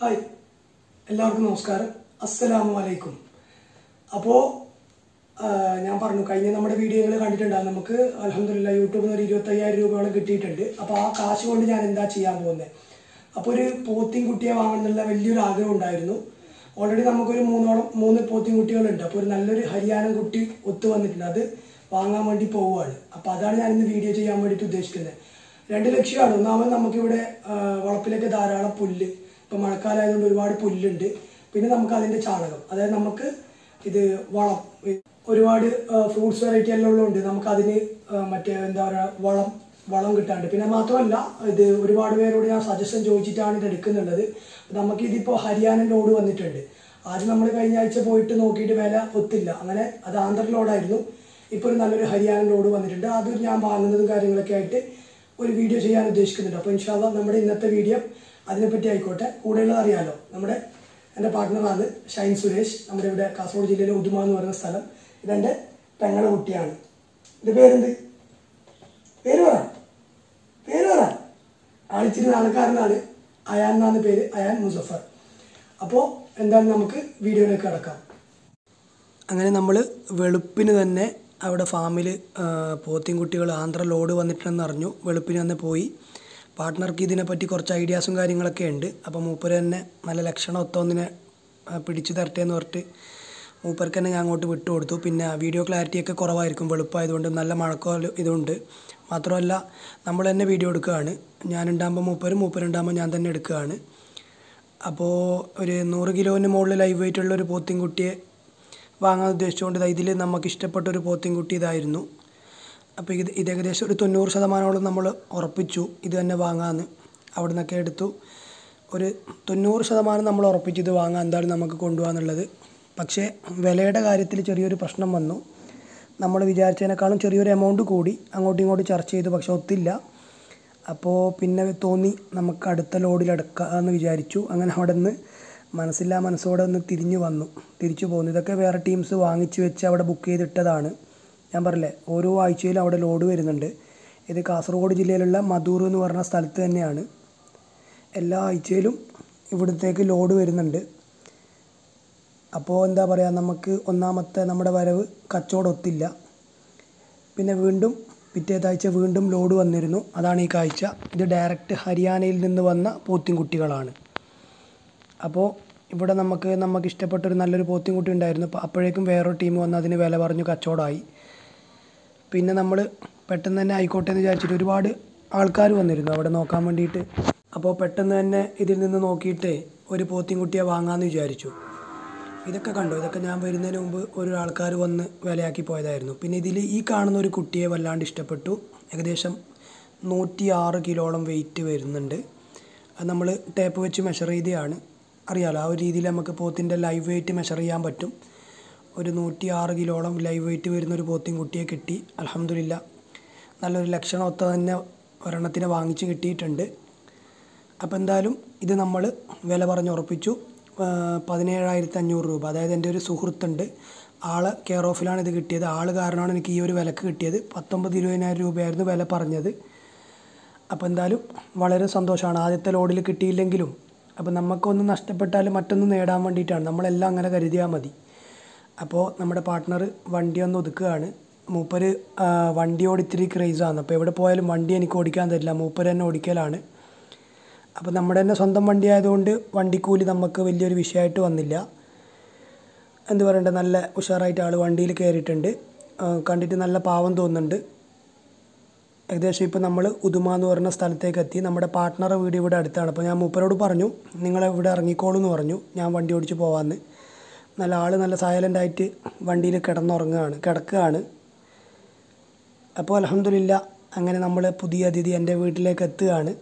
hi എല്ലാവർക്കും നമസ്കാരം അസ്സലാമു അലൈക്കും അപ്പോൾ ഞാൻ പറഞ്ഞു കഴിഞ്ഞ നമ്മുടെ വീഡിയോകൾ കണ്ടിട്ടുണ്ടാകും നമുക്ക് അലഹമില്ല യൂട്യൂബിൽ നിന്ന് ഒരു ഇരുപത്തയ്യായിരം രൂപയോളം കിട്ടിയിട്ടുണ്ട് അപ്പോൾ ആ കാശ് കൊണ്ട് ഞാൻ എന്താ ചെയ്യാൻ പോകുന്നത് അപ്പോൾ ഒരു പോത്തിൻ കുട്ടിയെ വാങ്ങണമെന്നുള്ള വലിയൊരു ആഗ്രഹം ഉണ്ടായിരുന്നു ഓൾറെഡി നമുക്കൊരു മൂന്നോളം മൂന്ന് പോത്തിൻ കുട്ടികളുണ്ട് അപ്പോൾ ഒരു നല്ലൊരു ഹരിയാനൻ കുട്ടി ഒത്തു വന്നിട്ടുണ്ട് അത് വാങ്ങാൻ വേണ്ടി പോവുകയാണ് അപ്പോൾ അതാണ് ഞാൻ ഇന്ന് വീഡിയോ ചെയ്യാൻ വേണ്ടിയിട്ട് ഉദ്ദേശിക്കുന്നത് രണ്ട് ലക്ഷ്യമാണ് ഒന്നാമത് നമുക്കിവിടെ ആ, വളപ്പിലൊക്കെ ധാരാളം പുല്ല് ഇപ്പം മഴക്കാലമായതുകൊണ്ട് ഒരുപാട് പുല്ലുണ്ട് പിന്നെ നമുക്ക് അതിൻ്റെ ചാണകം അതായത് നമുക്ക് ഇത് വളം ഈ ഒരുപാട് ഫ്രൂട്ട്സ് വെറൈറ്റി എല്ലാം ഉള്ളതുകൊണ്ട് നമുക്ക് അതിന് ആ, മറ്റേ എന്താ പറയുക വളം വളം കിട്ടാണ്ട് പിന്നെ മാത്രമല്ല ഇത് ഒരുപാട് പേരോട് ഞാൻ സജഷൻ ചോദിച്ചിട്ടാണ് ഇത് എടുക്കുന്നുള്ളത് നമുക്ക് ഇതിപ്പോൾ ഹരിയാന ലോഡ് വന്നിട്ടുണ്ട് ആദ്യം നമ്മൾ കഴിഞ്ഞ ആഴ്ച പോയിട്ട് നോക്കിയിട്ട് വില ഒത്തില്ല അങ്ങനെ അത് ആന്ധ്ര ലോഡായിരുന്നു ഇപ്പോൾ ഒരു നല്ലൊരു ഹരിയാന ലോഡ് വന്നിട്ടുണ്ട് അത് ഞാൻ വാങ്ങുന്നതും കാര്യങ്ങളൊക്കെ ആയിട്ട് ഒരു വീഡിയോ ചെയ്യാൻ ഉദ്ദേശിക്കുന്നുണ്ട് അപ്പോൾ ഇൻഷാല്ല നമ്മുടെ ഇന്നത്തെ വീഡിയോ അതിനെപ്പറ്റി ആയിക്കോട്ടെ കൂടെയുള്ളത് അറിയാലോ നമ്മുടെ എൻ്റെ പാർട്ട്ണറാണ് ഷൈൻ സുരേഷ് നമ്മുടെ ഇവിടെ കാസർഗോഡ് ജില്ലയിലെ ഉദുമ എന്ന് പറയുന്ന സ്ഥലം ഇതെൻ്റെ പെങ്ങളുടെ കുട്ടിയാണ് ഇത് പേരെന്ത് പേര് പറ പേര് പറ ആളിച്ചിരി നാളക്കാരനാണ് അയാൻ എന്നാണ് പേര് അയാൻ മുസഫർ അപ്പോൾ എന്താണ് നമുക്ക് വീഡിയോയിലേക്ക് കിടക്കാം അങ്ങനെ നമ്മൾ വെളുപ്പിന് തന്നെ അവിടെ ഫാമിൽ പോത്തിൻകുട്ടികൾ ആന്ധ്ര ലോഡ് വന്നിട്ടുണ്ടെന്ന് അറിഞ്ഞു വെളുപ്പിന് തന്നെ പോയി പാർട്ട്ണർക്ക് ഇതിനെപ്പറ്റി കുറച്ച് ഐഡിയാസും കാര്യങ്ങളൊക്കെ ഉണ്ട് അപ്പോൾ മൂപ്പര് തന്നെ നല്ല ലക്ഷണം ഒത്തൊന്നിനെ ആ, പിടിച്ചു തരട്ടെ എന്ന് പറഞ്ഞിട്ട് മൂപ്പർക്ക് തന്നെ ഞാൻ അങ്ങോട്ട് വിട്ടു കൊടുത്തു പിന്നെ വീഡിയോ ക്ലാരിറ്റിയൊക്കെ കുറവായിരിക്കും വെളുപ്പായതുകൊണ്ട് നല്ല മഴക്കോല് ഇതുണ്ട് മാത്രമല്ല നമ്മൾ തന്നെ വീഡിയോ എടുക്കുകയാണ് ഞാനുണ്ടാകുമ്പോൾ മൂപ്പരും മൂപ്പരുണ്ടാകുമ്പോൾ ഞാൻ തന്നെ എടുക്കുകയാണ് അപ്പോൾ ഒരു നൂറ് കിലോന് മുകളിൽ ലൈവ് വെയിറ്റ് ഉള്ള ഒരു പോത്തിൻകുട്ടിയെ വാങ്ങാൻ ഉദ്ദേശിച്ചുകൊണ്ട് ദാ ഇതിൽ നമുക്ക് ഇഷ്ടപ്പെട്ട ഒരു പോത്തിൻകുട്ടി ഇതായിരുന്നു അപ്പോൾ ഇത് ഇത് ഏകദേശം ഒരു തൊണ്ണൂറ് ശതമാനത്തോളം നമ്മൾ ഉറപ്പിച്ചു ഇത് തന്നെ വാങ്ങാമെന്ന് അവിടെ നിന്നൊക്കെ എടുത്തു ഒരു തൊണ്ണൂറ് ശതമാനം നമ്മൾ ഉറപ്പിച്ചു ഇത് വാങ്ങാൻ എന്താണ് നമുക്ക് കൊണ്ടുപോകാന്നുള്ളത് പക്ഷേ വിലയുടെ കാര്യത്തിൽ ചെറിയൊരു പ്രശ്നം വന്നു നമ്മൾ വിചാരിച്ചതിനേക്കാളും ചെറിയൊരു എമൗണ്ട് കൂടി അങ്ങോട്ടും ഇങ്ങോട്ടും ചർച്ച ചെയ്തു പക്ഷെ ഒത്തില്ല അപ്പോൾ പിന്നെ തോന്നി നമുക്ക് അടുത്ത ലോഡിൽ എടുക്കാമെന്ന് വിചാരിച്ചു അങ്ങനെ അവിടെ നിന്ന് മനസ്സില്ലാ മനസ്സോടെ ഒന്ന് തിരിഞ്ഞു വന്നു തിരിച്ചു പോന്നു ഇതൊക്കെ വേറെ ടീംസ് വാങ്ങിച്ച് വെച്ച് അവിടെ ബുക്ക് ചെയ്തിട്ടതാണ് ഞാൻ പറഞ്ഞില്ലേ ഓരോ ആഴ്ചയിലും അവിടെ ലോഡ് വരുന്നുണ്ട് ഇത് കാസർഗോഡ് ജില്ലയിലുള്ള മധൂർ എന്ന് പറഞ്ഞ സ്ഥലത്ത് തന്നെയാണ് എല്ലാ ആഴ്ചയിലും ഇവിടത്തേക്ക് ലോഡ് വരുന്നുണ്ട് അപ്പോൾ എന്താ പറയുക നമുക്ക് ഒന്നാമത്തെ നമ്മുടെ വരവ് കച്ചവടം ഒത്തില്ല പിന്നെ വീണ്ടും പിറ്റേത്താഴ്ച വീണ്ടും ലോഡ് വന്നിരുന്നു അതാണ് ഈ കാഴ്ച ഇത് ഡയറക്റ്റ് ഹരിയാനയിൽ നിന്ന് വന്ന പോത്തിൻകുട്ടികളാണ് അപ്പോൾ ഇവിടെ നമുക്ക് നമുക്ക് ഇഷ്ടപ്പെട്ടൊരു നല്ലൊരു പോത്തിൻകുട്ടി ഉണ്ടായിരുന്നു അപ്പോൾ അപ്പോഴേക്കും വേറൊരു ടീം വന്ന് അതിന് വില പറഞ്ഞു കച്ചവടമായി പിന്നെ നമ്മൾ പെട്ടെന്ന് തന്നെ ആയിക്കോട്ടെ എന്ന് വിചാരിച്ചിട്ട് ഒരുപാട് ആൾക്കാർ വന്നിരുന്നു അവിടെ നോക്കാൻ വേണ്ടിയിട്ട് അപ്പോൾ പെട്ടെന്ന് തന്നെ ഇതിൽ നിന്ന് നോക്കിയിട്ട് ഒരു പോത്തിൻകുട്ടിയെ വാങ്ങാമെന്ന് വിചാരിച്ചു ഇതൊക്കെ കണ്ടോ ഇതൊക്കെ ഞാൻ വരുന്നതിന് മുമ്പ് ഒരു ആൾക്കാർ വന്ന് വിലയാക്കി പോയതായിരുന്നു പിന്നെ ഇതിൽ ഈ കാണുന്ന ഒരു കുട്ടിയെ വല്ലാണ്ട് ഇഷ്ടപ്പെട്ടു ഏകദേശം നൂറ്റി ആറ് കിലോളം വെയിറ്റ് വരുന്നുണ്ട് അത് നമ്മൾ ടേപ്പ് വെച്ച് മെഷർ ചെയ്തതാണ് അറിയാലോ ആ ഒരു രീതിയിൽ നമുക്ക് പോത്തിൻ്റെ ലൈവ് വെയിറ്റ് മെഷർ ചെയ്യാൻ പറ്റും ഒരു നൂറ്റി ആറ് കിലോളം ലൈവ് വെയിറ്റ് വരുന്ന ഒരു പോത്തിൻ കുട്ടിയെ കിട്ടി അലഹമില്ല നല്ലൊരു ലക്ഷണം ഒത്ത തന്നെ ഒരെണ്ണത്തിനെ വാങ്ങിച്ച് കിട്ടിയിട്ടുണ്ട് അപ്പോൾ എന്തായാലും ഇത് നമ്മൾ വില പറഞ്ഞ് ഉറപ്പിച്ചു ആ, പതിനേഴായിരത്തി അഞ്ഞൂറ് രൂപ അതായത് എൻ്റെ ഒരു സുഹൃത്തുണ്ട് ആൾ കെയർ ഓഫിലാണ് ഇത് കിട്ടിയത് ആൾ കാരണമാണ് എനിക്ക് ഈ ഒരു വിലക്ക് കിട്ടിയത് പത്തൊമ്പത് ഇരുപതിനായിരം രൂപയായിരുന്നു വില പറഞ്ഞത് അപ്പോൾ എന്തായാലും വളരെ സന്തോഷമാണ് ആദ്യത്തെ ലോഡിൽ കിട്ടിയില്ലെങ്കിലും അപ്പോൾ നമുക്കൊന്നും നഷ്ടപ്പെട്ടാലും മറ്റൊന്നും നേടാൻ വേണ്ടിയിട്ടാണ് നമ്മളെല്ലാം അങ്ങനെ കരുതിയാൽ മതി അപ്പോൾ നമ്മുടെ പാർട്ട്ണർ വണ്ടി ഒന്ന് ഒതുക്കുകയാണ് മൂപ്പര് ആ, വണ്ടിയോട് ഇത്തിരി ക്രേസാണ് അപ്പോൾ എവിടെ പോയാലും വണ്ടി എനിക്ക് ഓടിക്കാൻ തരില്ല മൂപ്പര് തന്നെ ഓടിക്കലാണ് അപ്പോൾ നമ്മുടെ തന്നെ സ്വന്തം വണ്ടി ആയതുകൊണ്ട് വണ്ടിക്കൂലി നമുക്ക് വലിയൊരു വിഷയമായിട്ട് വന്നില്ല എന്ത് പറയണ്ടേ നല്ല ഉഷാറായിട്ട് ആൾ വണ്ടിയിൽ കയറിയിട്ടുണ്ട് ആ, കണ്ടിട്ട് നല്ല പാവം തോന്നുന്നുണ്ട് ഏകദേശം ഇപ്പോൾ നമ്മൾ ഉദുമ എന്ന് പറയുന്ന സ്ഥലത്തേക്ക് എത്തി നമ്മുടെ പാർട്ട്ണറെ വീട് ഇവിടെ അടുത്താണ് അപ്പോൾ ഞാൻ മൂപ്പരോട് പറഞ്ഞു നിങ്ങൾ ഇവിടെ ഇറങ്ങിക്കോളൂ എന്ന് പറഞ്ഞു ഞാൻ വണ്ടി ഓടിച്ച് പോകാമെന്ന് നല്ല ആൾ നല്ല സൈലൻ്റ് ആയിട്ട് വണ്ടിയിൽ കിടന്നുറങ്ങുകയാണ് കിടക്കുകയാണ് അപ്പോൾ അലഹമില്ല അങ്ങനെ നമ്മൾ പുതിയ അതിഥി എൻ്റെ വീട്ടിലേക്ക് എത്തുകയാണ്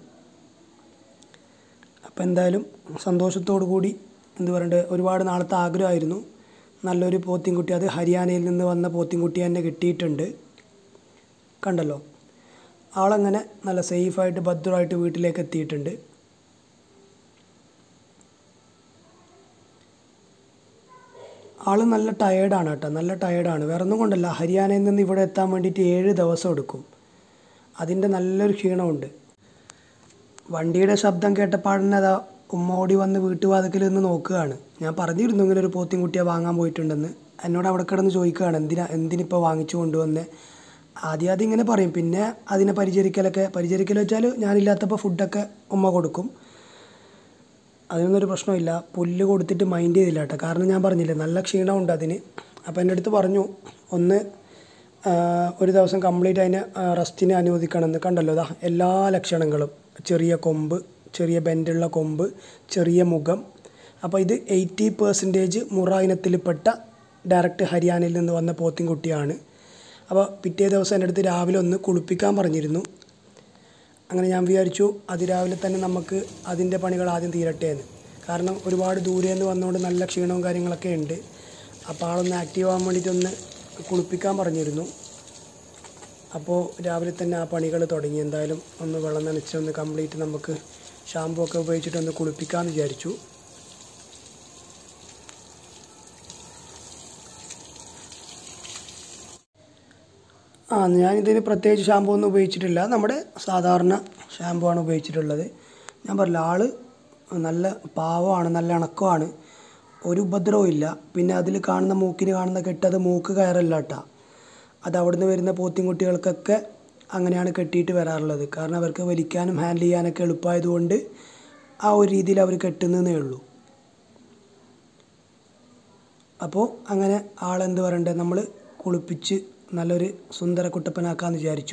അപ്പോൾ എന്തായാലും സന്തോഷത്തോടു കൂടി എന്ത് പറയണ്ടേ ഒരുപാട് നാളത്തെ ആഗ്രഹമായിരുന്നു നല്ലൊരു പോത്തിൻകുട്ടി അത് ഹരിയാനയിൽ നിന്ന് വന്ന പോത്തിൻകുട്ടി തന്നെ കിട്ടിയിട്ടുണ്ട് കണ്ടല്ലോ ആളങ്ങനെ നല്ല സേഫായിട്ട് ഭദ്രമായിട്ട് വീട്ടിലേക്ക് എത്തിയിട്ടുണ്ട് ആൾ നല്ല ടയേർഡാണ് കേട്ടോ നല്ല ടയേർഡാണ് വേറെ ഒന്നും കൊണ്ടല്ല ഹരിയാനയിൽ നിന്ന് ഇവിടെ എത്താൻ വേണ്ടിയിട്ട് ഏഴ് ദിവസം എടുക്കും അതിൻ്റെ നല്ലൊരു ക്ഷീണമുണ്ട് വണ്ടിയുടെ ശബ്ദം കേട്ടപ്പാടിന് അതാ ഉമ്മ ഓടി വന്ന് വീട്ടുവാതിക്കൽ നിന്ന് നോക്കുകയാണ് ഞാൻ പറഞ്ഞിരുന്നു ഇങ്ങനെ ഒരു പോത്തിൻ കുട്ടിയെ വാങ്ങാൻ പോയിട്ടുണ്ടെന്ന് എന്നോട് അവിടെ കിടന്ന് ചോദിക്കുകയാണ് എന്തിനാ എന്തിനിപ്പോൾ വാങ്ങിച്ചു കൊണ്ടുവന്നേ ആദ്യം ആദ്യം ഇങ്ങനെ പറയും പിന്നെ അതിനെ പരിചരിക്കലൊക്കെ പരിചരിക്കൽ വെച്ചാൽ ഞാനില്ലാത്തപ്പോൾ ഫുഡൊക്കെ ഉമ്മ കൊടുക്കും അതിനൊന്നും ഒരു പ്രശ്നമില്ല പുല്ല് കൊടുത്തിട്ട് മൈൻഡ് ചെയ്തില്ല കേട്ടോ കാരണം ഞാൻ പറഞ്ഞില്ലേ നല്ല ക്ഷീണമുണ്ട് അതിന് അപ്പോൾ എൻ്റെ അടുത്ത് പറഞ്ഞു ഒന്ന് ആ, ഒരു ദിവസം കംപ്ലീറ്റ് അതിനെ റെസ്റ്റിന് അനുവദിക്കണമെന്ന് കണ്ടല്ലോ ഇതാ എല്ലാ ലക്ഷണങ്ങളും ചെറിയ കൊമ്പ് ചെറിയ ബെൻഡുള്ള കൊമ്പ് ചെറിയ മുഖം അപ്പോൾ ഇത് എയ്റ്റി പെർസെൻറ്റേജ് മുറ ഇനത്തിൽപ്പെട്ട ഡയറക്റ്റ് ഹരിയാനയിൽ നിന്ന് വന്ന പോത്തിൻകുട്ടിയാണ് അപ്പോൾ പിറ്റേ ദിവസം എൻ്റെ അടുത്ത് രാവിലെ ഒന്ന് കുളിപ്പിക്കാൻ പറഞ്ഞിരുന്നു അങ്ങനെ ഞാൻ വിചാരിച്ചു അതിരാവിലെ തന്നെ നമുക്ക് അതിൻ്റെ പണികൾ ആദ്യം തീരട്ടെ എന്ന് കാരണം ഒരുപാട് ദൂരെ നിന്ന് വന്നുകൊണ്ട് നല്ല ക്ഷീണവും കാര്യങ്ങളൊക്കെ ഉണ്ട് അപ്പോൾ ആളൊന്ന് ആക്റ്റീവ് ആകാൻ വേണ്ടിയിട്ടൊന്ന് കുളിപ്പിക്കാൻ പറഞ്ഞിരുന്നു അപ്പോൾ രാവിലെ തന്നെ ആ പണികൾ തുടങ്ങി എന്തായാലും ഒന്ന് വെള്ളം നനച്ച് ഒന്ന് കംപ്ലീറ്റ് നമുക്ക് ഷാമ്പു ഒക്കെ ഉപയോഗിച്ചിട്ടൊന്ന് കുളിപ്പിക്കാമെന്ന് വിചാരിച്ചു ആ ഞാനിതിന് പ്രത്യേകിച്ച് ഷാമ്പു ഒന്നും ഉപയോഗിച്ചിട്ടില്ല നമ്മുടെ സാധാരണ ഷാമ്പു ആണ് ഉപയോഗിച്ചിട്ടുള്ളത് ഞാൻ പറഞ്ഞില്ല ആള് നല്ല പാവമാണ് നല്ല ഇണക്കമാണ് ഒരു ഉപദ്രവവും ഇല്ല പിന്നെ അതിൽ കാണുന്ന മൂക്കിന് കാണുന്ന കെട്ടത് മൂക്ക് കയറല്ല കേട്ടോ അത് അവിടുന്ന് വരുന്ന പോത്തിൻകുട്ടികൾക്കൊക്കെ അങ്ങനെയാണ് കെട്ടിയിട്ട് വരാറുള്ളത് കാരണം അവർക്ക് വലിക്കാനും ഹാൻഡിൽ ചെയ്യാനൊക്കെ എളുപ്പമായതുകൊണ്ട് ആ ഒരു രീതിയിൽ അവർ കെട്ടുന്നതേ ഉള്ളൂ അപ്പോൾ അങ്ങനെ ആളെന്ത് പറയണ്ടേ നമ്മൾ കുളിപ്പിച്ച് നല്ലൊരു സുന്ദര കുട്ടപ്പനാക്കാമെന്ന് വിചാരിച്ചു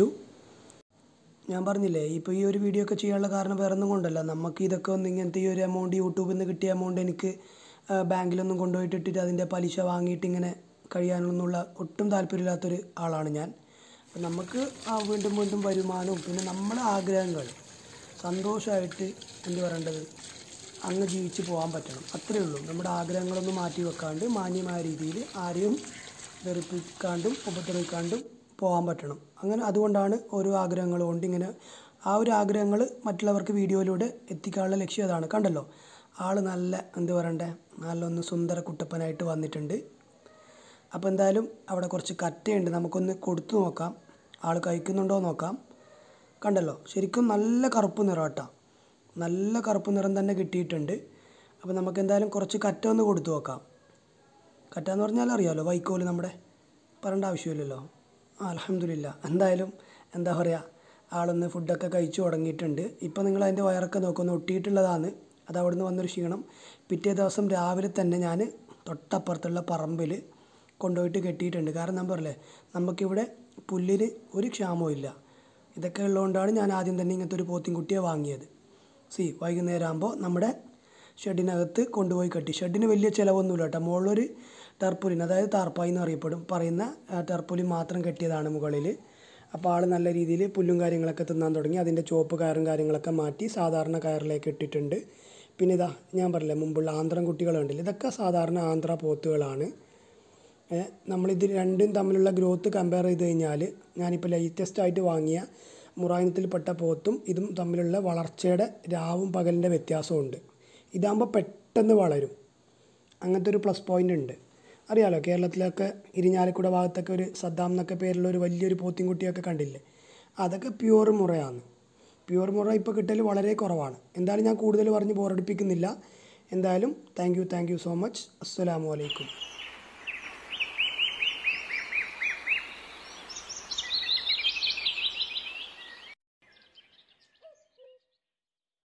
ഞാൻ പറഞ്ഞില്ലേ ഇപ്പോൾ ഈ ഒരു വീഡിയോ ഒക്കെ ചെയ്യാനുള്ള കാരണം വേറെ ഒന്നും കൊണ്ടല്ല നമുക്ക് ഇതൊക്കെ ഒന്ന് ഇങ്ങനത്തെ ഈ ഒരു എമൗണ്ട് യൂട്യൂബിൽ നിന്ന് കിട്ടിയ എമൗണ്ട് എനിക്ക് ആ, ബാങ്കിലൊന്നും കൊണ്ടുപോയിട്ട് ഇട്ടിട്ട് അതിൻ്റെ പലിശ വാങ്ങിയിട്ട് ഇങ്ങനെ കഴിയാനൊന്നുള്ള ഒട്ടും താല്പര്യമില്ലാത്തൊരു ആളാണ് ഞാൻ അപ്പം നമുക്ക് ആ വീണ്ടും വീണ്ടും വരുമാനവും പിന്നെ നമ്മുടെ ആഗ്രഹങ്ങൾ സന്തോഷമായിട്ട് എന്ത് പറയേണ്ടത് അങ്ങ് ജീവിച്ച് പോകാൻ പറ്റണം അത്രയേ ഉള്ളൂ നമ്മുടെ ആഗ്രഹങ്ങളൊന്നും മാറ്റി വെക്കാണ്ട് മാന്യമായ രീതിയിൽ ആരെയും വെറുപ്പിക്കാണ്ടും ഉപദ്രവിക്കാണ്ടും പോകാൻ പറ്റണം അങ്ങനെ അതുകൊണ്ടാണ് ഓരോ ആഗ്രഹങ്ങൾ കൊണ്ട് ഇങ്ങനെ ആ ഒരു ആഗ്രഹങ്ങൾ മറ്റുള്ളവർക്ക് വീഡിയോയിലൂടെ എത്തിക്കാനുള്ള ലക്ഷ്യം അതാണ് കണ്ടല്ലോ ആൾ നല്ല എന്ത് പറയണ്ടേ നല്ല ഒന്ന് സുന്ദര കുട്ടപ്പനായിട്ട് വന്നിട്ടുണ്ട് അപ്പോൾ എന്തായാലും അവിടെ കുറച്ച് കറ്റയുണ്ട് നമുക്കൊന്ന് കൊടുത്തു നോക്കാം ആൾ കഴിക്കുന്നുണ്ടോ നോക്കാം കണ്ടല്ലോ ശരിക്കും നല്ല കറുപ്പ് നിറം കേട്ടോ നല്ല കറുപ്പ് നിറം തന്നെ കിട്ടിയിട്ടുണ്ട് അപ്പോൾ നമുക്ക് എന്തായാലും കുറച്ച് കറ്റ ഒന്ന് കൊടുത്തു നോക്കാം കറ്റ എന്ന് പറഞ്ഞാൽ അറിയാമല്ലോ വൈക്കോല് നമ്മുടെ പറയേണ്ട ആവശ്യമില്ലല്ലോ ആ അലഹമില്ല എന്തായാലും എന്താ പറയുക ആളൊന്ന് ഫുഡൊക്കെ കഴിച്ചു തുടങ്ങിയിട്ടുണ്ട് ഇപ്പോൾ നിങ്ങൾ അതിൻ്റെ വയറൊക്കെ നോക്കുന്നു ഒട്ടിയിട്ടുള്ളതാണ് അത് അവിടുന്ന് വന്നൊരു ക്ഷീണം പിറ്റേ ദിവസം രാവിലെ തന്നെ ഞാൻ തൊട്ടപ്പുറത്തുള്ള പറമ്പിൽ കൊണ്ടുപോയിട്ട് കെട്ടിയിട്ടുണ്ട് കാരണം ഞാൻ പറഞ്ഞില്ലേ നമുക്കിവിടെ പുല്ലിന് ഒരു ക്ഷാമവും ഇല്ല ഇതൊക്കെ ഉള്ളതുകൊണ്ടാണ് ഞാൻ ആദ്യം തന്നെ ഇങ്ങനത്തെ ഒരു പോത്തിൻകുട്ടിയെ വാങ്ങിയത് സി വൈകുന്നേരം ആകുമ്പോൾ നമ്മുടെ ഷെഡിനകത്ത് കൊണ്ടുപോയി കെട്ടി ഷെഡിന് വലിയ ചിലവൊന്നുമില്ല കേട്ടോ മുകളിലൊരു ടെർപ്പുലിൻ അതായത് താർപ്പായി എന്ന് അറിയപ്പെടും പറയുന്ന ആ, ടെർപ്പുലിൻ മാത്രം കെട്ടിയതാണ് മുകളിൽ അപ്പോൾ ആൾ നല്ല രീതിയിൽ പുല്ലും കാര്യങ്ങളൊക്കെ തിന്നാൻ തുടങ്ങി അതിൻ്റെ ചുവപ്പ് കയറും കാര്യങ്ങളൊക്കെ മാറ്റി സാധാരണ കയറിലേക്ക് ഇട്ടിട്ടുണ്ട് പിന്നെ ഇതാ ഞാൻ പറഞ്ഞില്ലേ മുമ്പുള്ള ആന്ധ്രം കുട്ടികളുണ്ടല്ലോ ഇതൊക്കെ സാധാരണ ആന്ധ്ര പോത്തുകളാണ് ഏ, നമ്മളിത് രണ്ടും തമ്മിലുള്ള ഗ്രോത്ത് കമ്പയർ ചെയ്ത് കഴിഞ്ഞാൽ ഞാനിപ്പോൾ ലേറ്റസ്റ്റ് ആയിട്ട് വാങ്ങിയ മുറായിനത്തിൽപ്പെട്ട പോത്തും ഇതും തമ്മിലുള്ള വളർച്ചയുടെ രാവും പകലിൻ്റെ വ്യത്യാസമുണ്ട് ഇതാകുമ്പോൾ പെട്ടെന്ന് വളരും അങ്ങനത്തെ ഒരു പ്ലസ് പോയിൻ്റ് ഉണ്ട് അറിയാലോ കേരളത്തിലൊക്കെ ഇരിഞ്ഞാലക്കുട ഭാഗത്തൊക്കെ ഒരു സദ്ദാം എന്നൊക്കെ പേരുള്ള ഒരു വലിയൊരു പോത്തിൻകുട്ടിയൊക്കെ കണ്ടില്ലേ അതൊക്കെ പ്യുവർ മുറയാണ് പ്യുവർ മുറ ഇപ്പോൾ കിട്ടൽ വളരെ കുറവാണ് എന്തായാലും ഞാൻ കൂടുതൽ പറഞ്ഞ് ബോറടിപ്പിക്കുന്നില്ല എന്തായാലും thank you thank you so much അസ്സലാമു അലൈക്കും